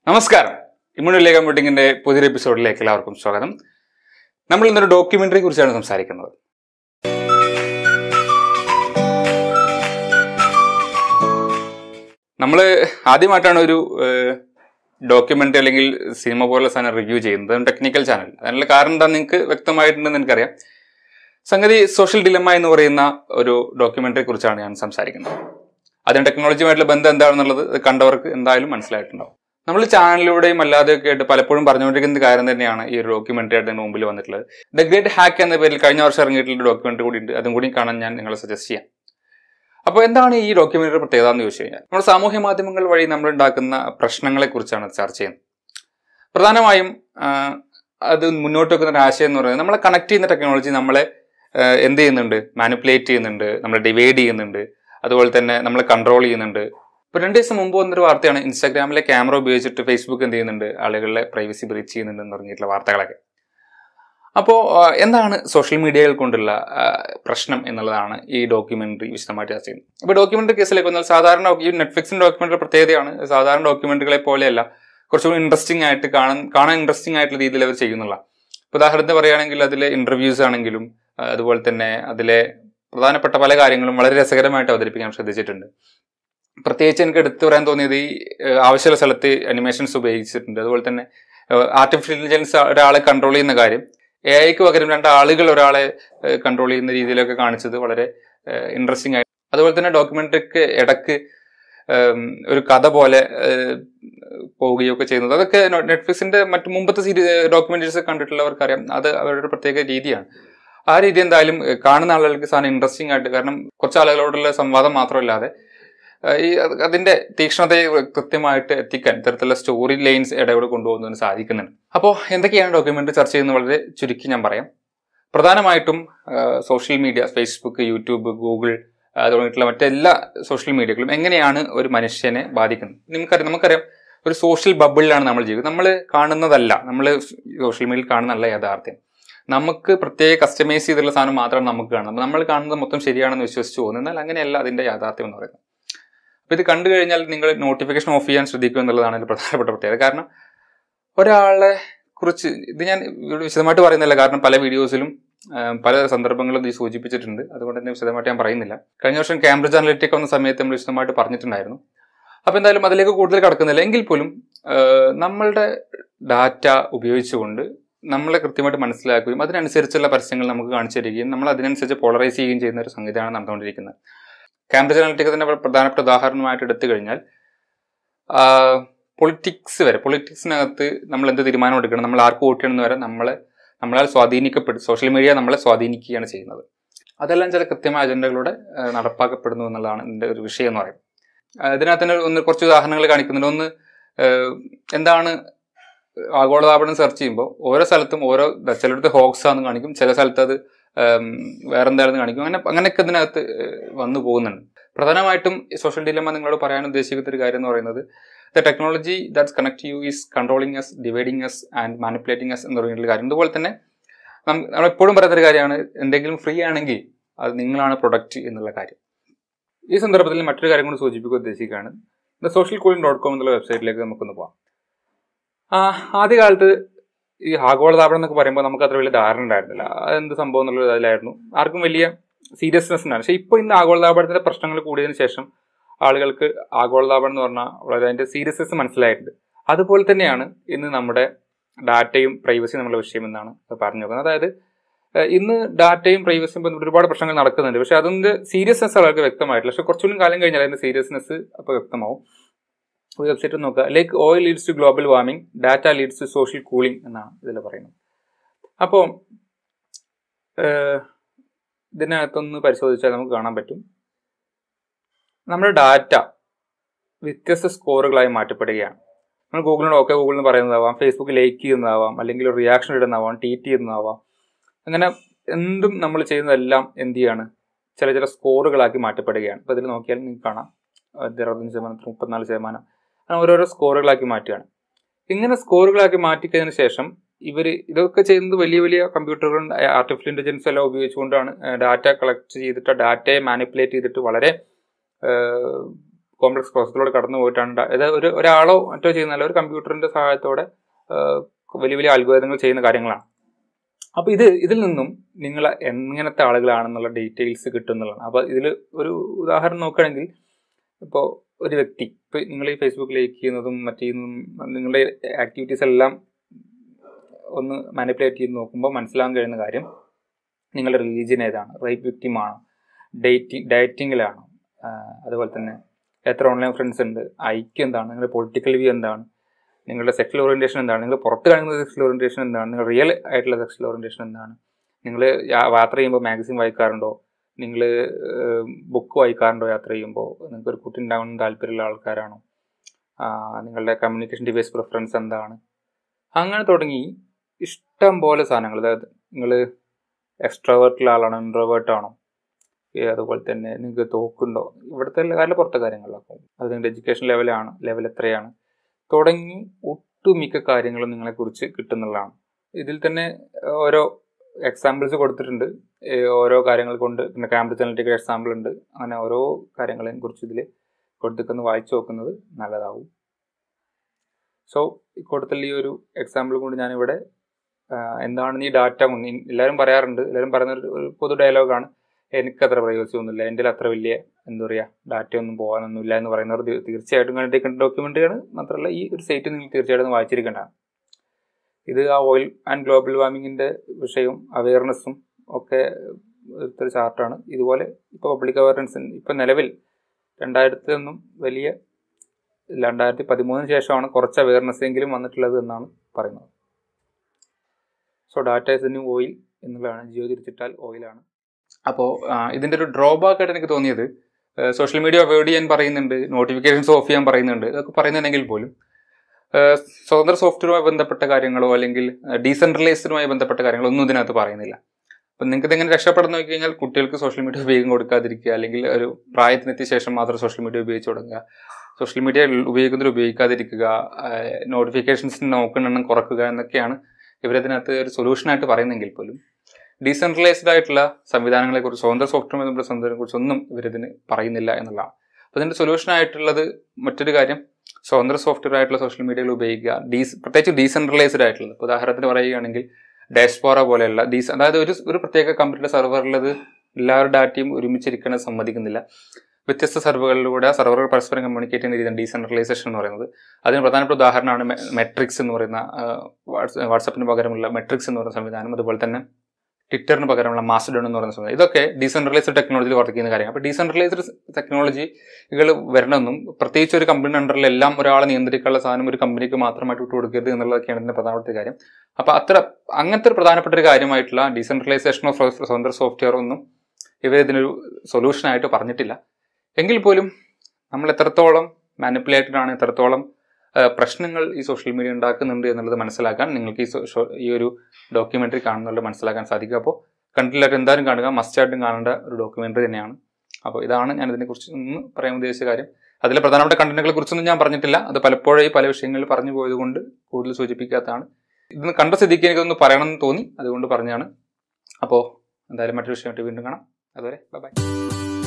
നമസ്കാരം ഇമ്മ്യൂണിലെ കമ്പ്യൂട്ടിങ്ങിന്റെ പുതിയൊരു എപ്പിസോഡിലേക്ക് എല്ലാവർക്കും സ്വാഗതം നമ്മൾ ഇന്നൊരു ഡോക്യുമെന്ററി കുറിച്ചാണ് സംസാരിക്കുന്നത് നമ്മൾ ആദ്യമായിട്ടാണ് ഒരു ഡോക്യുമെന്ററി അല്ലെങ്കിൽ സിനിമ പോലുള്ള സാധനം റിവ്യൂ ചെയ്യുന്നത് ടെക്നിക്കൽ ചാനൽ അതിനുള്ള കാരണം എന്താ നിങ്ങൾക്ക് വ്യക്തമായിട്ടുണ്ടെന്ന് എനിക്കറിയാം സംഗതി സോഷ്യൽ ഡിലമ്മ എന്ന് പറയുന്ന ഒരു ഡോക്യുമെന്ററിയെ കുറിച്ചാണ് ഞാൻ സംസാരിക്കുന്നത് അതിന് ടെക്നോളജിയുമായിട്ടുള്ള ബന്ധം എന്താണെന്നുള്ളത് അത് കണ്ടവർക്ക് എന്തായാലും മനസ്സിലായിട്ടുണ്ടാവും നമ്മൾ ചാനലിലൂടെയും അല്ലാതെയൊക്കെ ആയിട്ട് പലപ്പോഴും പറഞ്ഞുകൊണ്ടിരിക്കുന്ന കാര്യം തന്നെയാണ് ഈ ഒരു ഡോക്യുമെന്ററി ആയിട്ട് മുമ്പിൽ വന്നിട്ടുള്ളത് ദ ഗ്രേറ്റ് ഹാക്ക് എന്ന പേരിൽ കഴിഞ്ഞ വർഷം ഇറങ്ങിയിട്ടുള്ള ഡോക്യുമെന്ററി കൂടി ഉണ്ട് അതും കൂടി കാണാൻ ഞാൻ നിങ്ങളെ സജസ്റ്റ് ചെയ്യാം അപ്പോൾ എന്താണ് ഈ ഡോക്യുമെന്ററി പ്രത്യേകത എന്ന് ചോദിച്ചു കഴിഞ്ഞാൽ നമ്മൾ സാമൂഹ്യ മാധ്യമങ്ങൾ വഴി നമ്മൾ ഉണ്ടാക്കുന്ന പ്രശ്നങ്ങളെ കുറിച്ചാണ് ചർച്ച ചെയ്യുന്നത് പ്രധാനമായും ആ, അത് മുന്നോട്ട് വെക്കുന്ന ഒരു ആശയം എന്ന് പറയുന്നത് നമ്മളെ കണക്ട് ചെയ്യുന്ന ടെക്നോളജി നമ്മളെ ആ, എന്ത് ചെയ്യുന്നുണ്ട് മാനിപ്പുലേറ്റ് ചെയ്യുന്നുണ്ട് നമ്മളെ ഡിവൈഡ് ചെയ്യുന്നുണ്ട് അതുപോലെ തന്നെ നമ്മളെ കൺട്രോൾ ചെയ്യുന്നുണ്ട് ഇപ്പൊ രണ്ട് ദിവസം മുമ്പ് വന്നൊരു വാർത്തയാണ് ഇൻസ്റ്റാഗ്രാമിലെ ക്യാമറ ഉപയോഗിച്ചിട്ട് ഫേസ്ബുക്ക് എന്ത് ചെയ്യുന്നുണ്ട് ആളുകളുടെ പ്രൈവസി ബ്രീച്ച് ചെയ്യുന്നുണ്ട് എന്ന് പറഞ്ഞിട്ടുള്ള വാർത്തകളൊക്കെ അപ്പോൾ എന്താണ് സോഷ്യൽ മീഡിയകൾ കൊണ്ടുള്ള ആ, പ്രശ്നം എന്നുള്ളതാണ് ഈ ഡോക്യുമെന്ററി വിശദമായിട്ട് ചർച്ച ചെയ്യുന്നത് അപ്പോൾ ഡോക്യുമെന്ററി കേസിലേക്ക് വന്നാൽ സാധാരണ ഈ നെറ്റ്ഫ്ലിക്സിന്റെ ഡോക്യുമെന്ററി പ്രത്യേകതയാണ് സാധാരണ ഡോക്യുമെന്ററികളെ പോലെയല്ല കുറച്ചുകൂടി ഇൻട്രസ്റ്റിംഗ് ആയിട്ട് കാണാൻ കാണാൻ ഇൻട്രസ്റ്റിംഗ് ആയിട്ടുള്ള രീതിയിൽ അവർ ചെയ്യുന്നുള്ള ഇപ്പൊ ഉദാഹരണത്തിന് പറയുകയാണെങ്കിൽ അതിലെ ഇന്റർവ്യൂസ് ആണെങ്കിലും ആ, അതുപോലെ തന്നെ അതിലെ പ്രധാനപ്പെട്ട പല കാര്യങ്ങളും വളരെ രസകരമായിട്ട് അവതരിപ്പിക്കാൻ ശ്രദ്ധിച്ചിട്ടുണ്ട് പ്രത്യേകിച്ച് എനിക്ക് എടുത്തു പറയാൻ തോന്നിയത് ഈ ഏഹ്, ആവശ്യമുള്ള സ്ഥലത്ത് അനിമേഷൻസ് ഉപയോഗിച്ചിട്ടുണ്ട് അതുപോലെ തന്നെ ആർട്ടിഫിഷ്യൽ ഇന്റലിജൻസ് ഒരാളെ കൺട്രോൾ ചെയ്യുന്ന കാര്യം എ ഐക്ക് പകരം രണ്ട് ആളുകൾ ഒരാളെ കൺട്രോൾ ചെയ്യുന്ന രീതിയിലൊക്കെ കാണിച്ചത് വളരെ ഇൻട്രസ്റ്റിംഗ് ആയി അതുപോലെ തന്നെ ഡോക്യുമെന്ററിക്ക് ഇടക്ക് ഏം, ഒരു കഥ പോലെ ഏഹ്, പോവുകയൊക്കെ ചെയ്യുന്നത് അതൊക്കെ നെറ്റ്ഫ്ലിക്സിന്റെ മറ്റു മുമ്പത്തെ സീരീസ് ഡോക്യുമെന്ററീസ് കണ്ടിട്ടുള്ളവർക്കറിയാം അത് അവരുടെ ഒരു പ്രത്യേക രീതിയാണ് ആ രീതി എന്തായാലും ഏഹ്, കാണുന്ന ആളുകൾക്ക് സാധനം ഇൻട്രസ്റ്റിംഗ് ആയിട്ട് കാരണം കുറച്ച് ആളുകളോടുള്ള സംവാദം മാത്രമല്ലാതെ ഏഹ്, ഈ അത് അതിന്റെ തീക്ഷ്ണതയെ കൃത്യമായിട്ട് എത്തിക്കാൻ ഇത്തരത്തിലുള്ള സ്റ്റോറി ലൈൻസ് ഇടയോട് കൊണ്ടുപോകുന്നതിന് സാധിക്കുന്നുണ്ട് അപ്പോൾ എന്തൊക്കെയാണ് ഡോക്യുമെന്ററി ചർച്ച ചെയ്യുന്നത് വളരെ ചുരുക്കി ഞാൻ പറയാം പ്രധാനമായിട്ടും social media Facebook YouTube Google ആ, തുടങ്ങിയിട്ടുള്ള മറ്റെല്ലാ സോഷ്യൽ മീഡിയകളും എങ്ങനെയാണ് ഒരു മനുഷ്യനെ ബാധിക്കുന്നത് നമുക്കറിയാം നമുക്കറിയാം ഒരു സോഷ്യൽ ബബിളിലാണ് നമ്മൾ ജീവിക്കുന്നത് നമ്മൾ കാണുന്നതല്ല നമ്മൾ സോഷ്യൽ മീഡിയയിൽ കാണുന്നതല്ല യാഥാർത്ഥ്യം നമുക്ക് പ്രത്യേക കസ്റ്റമൈസ് ചെയ്തിട്ടുള്ള സാധനം മാത്രമാണ് നമുക്ക് കാണുന്നത് നമ്മൾ കാണുന്നത് മൊത്തം ശരിയാണെന്ന് വിശ്വസിച്ച് പോകുന്നത് എന്നാൽ അങ്ങനെയല്ല അതിന്റെ യാഥാർത്ഥ്യം എന്ന് പറയുന്നത് അപ്പോൾ ഇത് കണ്ടു കഴിഞ്ഞാൽ നിങ്ങൾ നോട്ടിഫിക്കേഷൻ ഓഫ് ചെയ്യാൻ ശ്രദ്ധിക്കുക എന്നുള്ളതാണ് ഇതിന്റെ പ്രധാനപ്പെട്ട പ്രത്യേകത കാരണം ഒരാളെ കുറിച്ച് ഇത് ഞാൻ ഇവിടെ വിശദമായിട്ട് പറയുന്നില്ല കാരണം പല വീഡിയോസിലും ആ, പല സന്ദർഭങ്ങളും ഇത് സൂചിപ്പിച്ചിട്ടുണ്ട് അതുകൊണ്ട് തന്നെ വിശദമായിട്ട് ഞാൻ പറയുന്നില്ല കഴിഞ്ഞ വർഷം കാംബ്രിഡ്ജ് അനലിറ്റിക് വന്ന സമയത്ത് നമ്മൾ വിശദമായിട്ട് പറഞ്ഞിട്ടുണ്ടായിരുന്നു അപ്പോൾ എന്തായാലും അതിലേക്ക് കൂടുതൽ കടക്കുന്നില്ല എങ്കിൽ പോലും ആ, നമ്മളുടെ ഡാറ്റ ഉപയോഗിച്ചുകൊണ്ട് നമ്മളെ കൃത്യമായിട്ട് മനസ്സിലാക്കുകയും അതിനനുസരിച്ചുള്ള പരസ്യങ്ങൾ നമുക്ക് കാണിച്ചു തരികയും നമ്മൾ അതിനനുസരിച്ച് പോളറൈസ് ചെയ്യുകയും ചെയ്യുന്ന ഒരു സംഗതിയാണ് നടന്നുകൊണ്ടിരിക്കുന്നത് കാംബ്രിഡ്ജ് അനലിറ്റിക്സിന്റെ പ്രധാനപ്പെട്ട ഉദാഹരണമായിട്ട് എടുത്തു കഴിഞ്ഞാൽ പൊളിറ്റിക്സ് വരെ പൊളിറ്റിക്സിനകത്ത് നമ്മൾ എന്ത് തീരുമാനം എടുക്കണം നമ്മൾ ആർക്ക് വോട്ട് ചെയ്യണമെന്ന് വരെ നമ്മളെ നമ്മളാൽ സ്വാധീനിക്കപ്പെടും സോഷ്യൽ മീഡിയ നമ്മളെ സ്വാധീനിക്കുകയാണ് ചെയ്യുന്നത് അതെല്ലാം ചില കൃത്യമായ അജണ്ടകളോടെ ആ, നടപ്പാക്കപ്പെടുന്നു എന്നുള്ളതാണ് ഇതിന്റെ ഒരു വിഷയം എന്ന് പറയുന്നത് ആ, ഇതിനകത്ത് തന്നെ ഒന്ന് കുറച്ച് ഉദാഹരണങ്ങൾ കാണിക്കുന്നുണ്ട് ഒന്ന് ആ, എന്താണ് ആഗോളതാപനം സെർച്ച് ചെയ്യുമ്പോൾ ഓരോ സ്ഥലത്തും ഓരോ ദ- ചിലയിടത്ത് ഹോക്സ് ആണെന്ന് കാണിക്കും ചില സ്ഥലത്ത് അത് ഉം, വേറെ എന്തായാലും കാണിക്കും അങ്ങനെ അങ്ങനെയൊക്കെ ഇതിനകത്ത് ഏഹ്, വന്നു പോകുന്നുണ്ട് പ്രധാനമായിട്ടും സോഷ്യൽ ഡിലമ നിങ്ങളോട് പറയാൻ ഉദ്ദേശിക്കുന്ന ഒരു കാര്യം എന്ന് പറയുന്നത് the technology that's connect you is controlling us dividing us and manipulating us എന്ന് പറഞ്ഞിട്ടുള്ള കാര്യം അതുപോലെ തന്നെ നം- നമ്മൾ എപ്പോഴും പറയുന്ന ഒരു കാര്യമാണ് എന്തെങ്കിലും ഫ്രീ ആണെങ്കിൽ അത് നിങ്ങളാണ് പ്രൊഡക്റ്റ് എന്നുള്ള കാര്യം ഈ സന്ദർഭത്തിൽ മറ്റൊരു കാര്യം കൂടി സൂചിപ്പിക്കാൻ ഉദ്ദേശിക്കുകയാണ് the social cooling dot com എന്നുള്ള വെബ്സൈറ്റിലേക്ക് നമുക്കൊന്ന് പോകാം ആ, ആദ്യകാലത്ത് ഈ ആഗോളതാപനം എന്നൊക്കെ പറയുമ്പോൾ നമുക്ക് അത്ര വലിയ ധാരണ ഉണ്ടായിരുന്നില്ല അതെന്ത് സംഭവം എന്നുള്ള ഇതിലായിരുന്നു ആർക്കും വലിയ സീരിയസ്നെസ് ഉണ്ടായിരുന്നു പക്ഷേ ഇപ്പോൾ ഇന്ന് ആഗോളതാപനത്തിന്റെ പ്രശ്നങ്ങൾ കൂടിയതിനു ശേഷം ആളുകൾക്ക് ആഗോളതാപനം എന്ന് പറഞ്ഞാൽ വളരെ അതിന്റെ സീരിയസ്നെസ് മനസ്സിലായിട്ടുണ്ട് അതുപോലെ തന്നെയാണ് ഇന്ന് നമ്മുടെ ഡാറ്റയും പ്രൈവസിയും നമ്മുടെ വിഷയം എന്നാണ് പറഞ്ഞു നോക്കുന്നത് അതായത് ഏഹ് ഇന്ന് ഡാറ്റയും പ്രൈവസിയും ബന്ധപ്പെട്ട് ഒരുപാട് പ്രശ്നങ്ങൾ നടക്കുന്നുണ്ട് പക്ഷെ അതിന്റെ സീരിയസ്നെസ് ആൾക്ക് വ്യക്തമായിട്ടില്ല പക്ഷെ കുറച്ചുകൂടി കാലം കഴിഞ്ഞാൽ അതിന്റെ സീരിയസ്നെസ് അപ്പോൾ വ്യക്തമാവും ഒരു വെബ്സൈറ്റ് നോക്കുക like oil leads to global warming data leads to social cooling എന്നാണ് ഇതിൽ പറയുന്നത് അപ്പോൾ ഇതിനകത്തൊന്ന് പരിശോധിച്ചാൽ നമുക്ക് കാണാൻ പറ്റും നമ്മുടെ ഡാറ്റ വ്യത്യസ്ത സ്കോറുകളായി മാറ്റപ്പെടുകയാണ് നമ്മൾ ഗൂഗിളിനോട് ഓക്കെ ഗൂഗിൾ എന്ന് പറയുന്നതാവാം ഫേസ്ബുക്ക് ലൈക്ക് ചെയ്യുന്നതാവാം അല്ലെങ്കിൽ ഒരു റിയാക്ഷൻ ഇടുന്നതാവാം ട്വീറ്റ് ചെയ്യുന്നതാവാം അങ്ങനെ എന്തും നമ്മൾ ചെയ്യുന്നതെല്ലാം എന്ത് ചെയ്യാണ് ചില ചില സ്കോറുകളാക്കി മാറ്റപ്പെടുകയാണ് അപ്പോൾ ഇതിൽ നോക്കിയാൽ നിങ്ങൾക്ക് കാണാം അത് അറുപത്തഞ്ച് ശതമാനം മുപ്പത്തിനാല് ശതമാനം അങ്ങനെ ഓരോരോ സ്കോറുകളാക്കി മാറ്റുകയാണ് ഇങ്ങനെ സ്കോറുകളാക്കി മാറ്റിക്കഴിഞ്ഞതിന് ശേഷം ഇവർ ഇതൊക്കെ ചെയ്യുന്നത് വലിയ വലിയ കമ്പ്യൂട്ടറുകളും ആർട്ടിഫിഷ്യൽ ഇൻ്റലിജൻസ് എല്ലാം ഉപയോഗിച്ചുകൊണ്ടാണ് ഡാറ്റ കളക്ട് ചെയ്തിട്ട് ഡാറ്റയെ മാനിപ്പുലേറ്റ് ചെയ്തിട്ട് വളരെ ഏഹ്, കോംപ്ലക്സ് പ്രോസസ്സിലൂടെ കടന്നു പോയിട്ടാണ് ഡാ- അതായത് ഒരു ഒരാളോ മറ്റോ ചെയ്യുന്നതല്ല ഒരു കമ്പ്യൂട്ടറിന്റെ സഹായത്തോടെ ആ, വലിയ വലിയ അത്ഭുതങ്ങൾ ചെയ്യുന്ന കാര്യങ്ങളാണ് അപ്പോൾ ഇത് ഇതിൽ നിന്നും നിങ്ങൾ എങ്ങനത്തെ ആളുകളാണെന്നുള്ള ഡീറ്റെയിൽസ് കിട്ടുന്നതാണ് അപ്പോൾ ഇതിൽ ഒരു ഉദാഹരണം നോക്കുകയാണെങ്കിൽ ഇപ്പോൾ ഒരു വ്യക്തി ഇപ്പോൾ നിങ്ങൾ ഈ ഫേസ്ബുക്ക് ലൈക്ക് ചെയ്യുന്നതും മറ്റേ നിങ്ങളുടെ ആക്ടിവിറ്റീസ് എല്ലാം ഒന്ന് മാനിപ്പുലേറ്റ് ചെയ്ത് നോക്കുമ്പോൾ മനസ്സിലാകാൻ കഴിയുന്ന കാര്യം നിങ്ങളുടെ റിലീജിയൻ ഏതാണ് റേപ്പ് വിക്റ്റിം ആണോ ഡേറ്റിംഗ് ഡയറ്റിങ്ങിലാണോ അതുപോലെ തന്നെ എത്ര ഓൺലൈൻ ഫ്രണ്ട്സ് ഉണ്ട് ഐക്യം എന്താണ് നിങ്ങളുടെ പൊളിറ്റിക്കൽ വ്യൂ എന്താണ് നിങ്ങളുടെ സെക്ഷൽ ഓറിയന്റേഷൻ എന്താണ് നിങ്ങൾ പുറത്ത് കാണിക്കുന്ന സെക്ഷൽ ഓറിയന്റേഷൻ എന്താണ് നിങ്ങൾ റിയൽ ആയിട്ടുള്ള സെക്ഷൽ ഓറിയന്റേഷൻ എന്താണ് നിങ്ങൾ യാത്ര ചെയ്യുമ്പോൾ മാഗസിൻ വായിക്കാറുണ്ടോ നിങ്ങൾ ബുക്ക് വായിക്കാറുണ്ടോ യാത്ര ചെയ്യുമ്പോൾ നിങ്ങൾക്ക് ഒരു കുട്ടി ഉണ്ടാകണം താല്പര്യമുള്ള ആൾക്കാരാണോ ആ, നിങ്ങളുടെ കമ്മ്യൂണിക്കേഷൻ ഡിവൈസ് പ്രിഫറൻസ് എന്താണ് അങ്ങനെ തുടങ്ങി ഇഷ്ടം പോലെ സാധനങ്ങൾ അതായത് നിങ്ങൾ എക്സ്ട്രാവേർട്ടുള്ള ആളാണോ ഇൻട്രോവേർട്ട് ആണോ ഏ, അതുപോലെ തന്നെ നിങ്ങൾക്ക് തോക്കുണ്ടോ ഇവിടുത്തെ കാര്യം പുറത്തെ കാര്യങ്ങളിലാക്കും അത് നിങ്ങളുടെ എഡ്യൂക്കേഷൻ ലെവലാണ് ലെവൽ എത്രയാണ് തുടങ്ങി ഒട്ടുമിക്ക കാര്യങ്ങളും നിങ്ങളെക്കുറിച്ച് കിട്ടുന്നതാണ് ഇതിൽ തന്നെ ഓരോ എക്സാമ്പിൾസ് കൊടുത്തിട്ടുണ്ട് ഏ, ഓരോ കാര്യങ്ങൾ കൊണ്ട് പിന്നെ കാമ്പസ് അനലിറ്റിക്കൽ എക്സാമ്പിൾ ഉണ്ട് അങ്ങനെ ഓരോ കാര്യങ്ങളെയും കുറിച്ച് ഇതിൽ കൊടുത്തിക്കൊന്ന് വായിച്ചു നോക്കുന്നത് നല്ലതാവും സോ ഇക്കൂട്ടത്തിൽ ഈ ഒരു എക്സാമ്പിൾ കൊണ്ട് ഞാനിവിടെ ആ, എന്താണ് ഈ ഡാറ്റ കൊണ്ട് ഈ- എല്ലാവരും പറയാറുണ്ട് എല്ലാവരും പറയുന്ന ഒരു- ഒരു പൊതു ഡയലോഗാണ് എനിക്കത്ര പ്രൈവസി ഒന്നുമില്ല എൻ്റെ അത്ര വലിയ എന്താ പറയുക ഡാറ്റ ഒന്നും പോകാനൊന്നുമില്ല എന്ന് പറയുന്നവർ തീ- തീർച്ചയായിട്ടും കണ്ടിരിക്കേണ്ട ഡോക്യുമെൻ്ററിയാണ് മാത്രമല്ല ഈ ഒരു സൈറ്റ് നിങ്ങൾ തീർച്ചയായിട്ടും ഒന്ന് വായിച്ചിരിക്കേണ്ടതാണ് ഇത് ആ ഓയിൽ ആൻഡ് ഗ്ലോബൽ വാർമിങ്ങിൻ്റെ വിഷയവും അവയർനെസ്സും ഒക്കെ ഒരു ചാർട്ടാണ് ഇതുപോലെ ഇപ്പോൾ പബ്ലിക് അവയർനെസ് ഇപ്പം നിലവിൽ രണ്ടായിരത്തി ഒന്നും വലിയ രണ്ടായിരത്തി പതിമൂന്നിന് ശേഷമാണ് കുറച്ച് അവയർനെസ് എങ്കിലും വന്നിട്ടുള്ളത് എന്നാണ് പറയുന്നത് so data is new oil എന്നുള്ളതാണ് ജിയോ തിരിച്ചിട്ടാൽ ഓയിലാണ് അപ്പോൾ ഇതിൻ്റെ ഒരു ഡ്രോബാക്ക് ആയിട്ട് എനിക്ക് തോന്നിയത് സോഷ്യൽ മീഡിയ അവോയ്ഡ് ചെയ്യാൻ പറയുന്നുണ്ട് നോട്ടിഫിക്കേഷൻസ് ഓഫ് ചെയ്യാൻ പറയുന്നുണ്ട് ഇതൊക്കെ പറയുന്നുണ്ടെങ്കിൽ പോലും ഏഹ് സ്വതന്ത്ര സോഫ്റ്റ്വെയറുമായി ബന്ധപ്പെട്ട കാര്യങ്ങളോ അല്ലെങ്കിൽ ഡീസെൻട്രലൈസ്ഡുമായി ബന്ധപ്പെട്ട കാര്യങ്ങളോ ഒന്നും ഇതിനകത്ത് പറയുന്നില്ല അപ്പം നിങ്ങൾക്ക് ഇതെങ്ങനെ രക്ഷപ്പെടുന്ന നോക്കി കഴിഞ്ഞാൽ കുട്ടികൾക്ക് സോഷ്യൽ മീഡിയ ഉപയോഗം കൊടുക്കാതിരിക്കുക അല്ലെങ്കിൽ ഒരു പ്രായത്തിനെത്തിയ ശേഷം മാത്രം സോഷ്യൽ മീഡിയ ഉപയോഗിച്ച് തുടങ്ങുക സോഷ്യൽ മീഡിയ ഉപയോഗിക്കുന്നതിൽ ഉപയോഗിക്കാതിരിക്കുക നോട്ടിഫിക്കേഷൻസ് നോക്കുന്ന എണ്ണം കുറക്കുക എന്നൊക്കെയാണ് ഇവരതിനകത്ത് ഒരു സൊല്യൂഷനായിട്ട് പറയുന്നെങ്കിൽ പോലും ഡീസെൻട്രലൈസ്ഡ് ആയിട്ടുള്ള സംവിധാനങ്ങളെ കുറിച്ച് സ്വതന്ത്ര സോഫ്റ്റ്വെയർ നമ്മുടെ സംവിധാനങ്ങളെ കുറിച്ച് ഒന്നും ഇവരിതിന് പറയുന്നില്ല എന്നുള്ളതാണ് അപ്പോൾ ഇതിന്റെ സൊല്യൂഷൻ ആയിട്ടുള്ളത് മറ്റൊരു കാര്യം സ്വതന്ത്ര സോഫ്റ്റ്വെയർ ആയിട്ടുള്ള സോഷ്യൽ മീഡിയകൾ ഉപയോഗിക്കുക ഡീസ് പ്രത്യേകിച്ച് ഡീസെൻട്രലൈസ്ഡ് ആയിട്ടുള്ളത് ഇപ്പോൾ ഉദാഹരണത്തിന് പറയുകയാണെങ്കിൽ ഡാഷ്പോറ പോലെയുള്ള ഡീസ് അതായത് ഒരു ഒരു പ്രത്യേക കമ്പനിയുടെ സെർവറിലത് എല്ലാവരുടെ ഡാറ്റയും ഒരുമിച്ചിരിക്കണം സമ്മതിക്കുന്നില്ല വ്യത്യസ്ത സെർവറുകളിലൂടെ ആ സെർവറുകൾ പരസ്പരം കമ്മ്യൂണിക്കേറ്റ് ചെയ്യുന്ന രീതിയാണ് ഡീസെൻട്രലൈസേഷൻ എന്ന് പറയുന്നത് അതിന് പ്രധാനപ്പെട്ട ഉദാഹരണമാണ് മെട്രിക്സ് എന്ന് പറയുന്ന വാട്സപ്പിന് പകരമുള്ള മെട്രിക്സ് എന്ന് പറയുന്ന സംവിധാനം അതുപോലെ തന്നെ ട്വിറ്ററിന് പകരമുള്ള മാസ്റ്റഡോൺ എന്ന് പറയുന്ന സംവിധാനം ഇതൊക്കെ ഡീസെൻട്രലൈസ്ഡ് ടെക്നോളജിയിൽ വർക്ക് ചെയ്യുന്ന കാര്യമാണ് അപ്പോൾ ഡീസെൻട്രലൈസ്ഡ് ടെക്നോളജികൾ വരണമെന്നും പ്രത്യേകിച്ച് ഒരു കമ്പനി അണ്ടറിൽ എല്ലാം ഒരാളെ നിയന്ത്രിക്കാനുള്ള സാധനം ഒരു കമ്പനിക്ക് മാത്രമായിട്ട് വിട്ടു കൊടുക്കരുത് എന്നുള്ളതൊക്കെയാണ് ഇതിന്റെ പ്രധാനപ്പെട്ട ഒരു കാര്യം അപ്പോൾ അത്ര അങ്ങനത്തെ ഒരു പ്രധാനപ്പെട്ട ഒരു കാര്യമായിട്ടുള്ള ഡീസെൻട്രലൈസേഷൻ ഓഫ് സ്വതന്ത്ര സോഫ്റ്റ്വെയർ ഒന്നും ഇവർ ഇതിനൊരു സൊല്യൂഷൻ ആയിട്ട് പറഞ്ഞിട്ടില്ല എങ്കിൽ പോലും നമ്മൾ എത്രത്തോളം മാനിപ്പുലേറ്റഡ് ആണ് എത്രത്തോളം ആ, പ്രശ്നങ്ങൾ ഈ സോഷ്യൽ മീഡിയ ഉണ്ടാക്കുന്നുണ്ട് എന്നുള്ളത് മനസ്സിലാക്കാൻ നിങ്ങൾക്ക് ഈ സോ- ഷോ- ഈ ഒരു ഡോക്യുമെന്ററി കാണുന്നുള്ളത് മനസ്സിലാക്കാൻ സാധിക്കും അപ്പോൾ കണ്ടില്ലായിട്ട് എന്തായാലും കാണുക മസ്റ്റായിട്ടും കാണേണ്ട ഒരു ഡോക്യുമെന്ററി തന്നെയാണ് അപ്പോൾ ഇതാണ് ഞാൻ ഇതിനെക്കുറിച്ച് ഒന്ന് പറയാൻ ഉദ്ദേശിച്ച കാര്യം അതിലെ പ്രധാനപ്പെട്ട കണ്ടന്റുകളെ കുറിച്ചൊന്നും ഞാൻ പറഞ്ഞിട്ടില്ല അത് പലപ്പോഴും പല വിഷയങ്ങളിൽ പറഞ്ഞു പോയത് കൊണ്ട് കൂടുതൽ സൂചിപ്പിക്കാത്തതാണ് ഇതൊന്ന് കണ്ട സ്ഥിതിക്ക് എനിക്കൊന്ന് പറയണം എന്ന് തോന്നി അതുകൊണ്ട് പറഞ്ഞാണ് അപ്പോൾ എന്തായാലും മറ്റൊരു വിഷയമായിട്ട് വീണ്ടും കാണാം അതുവരെ ബൈ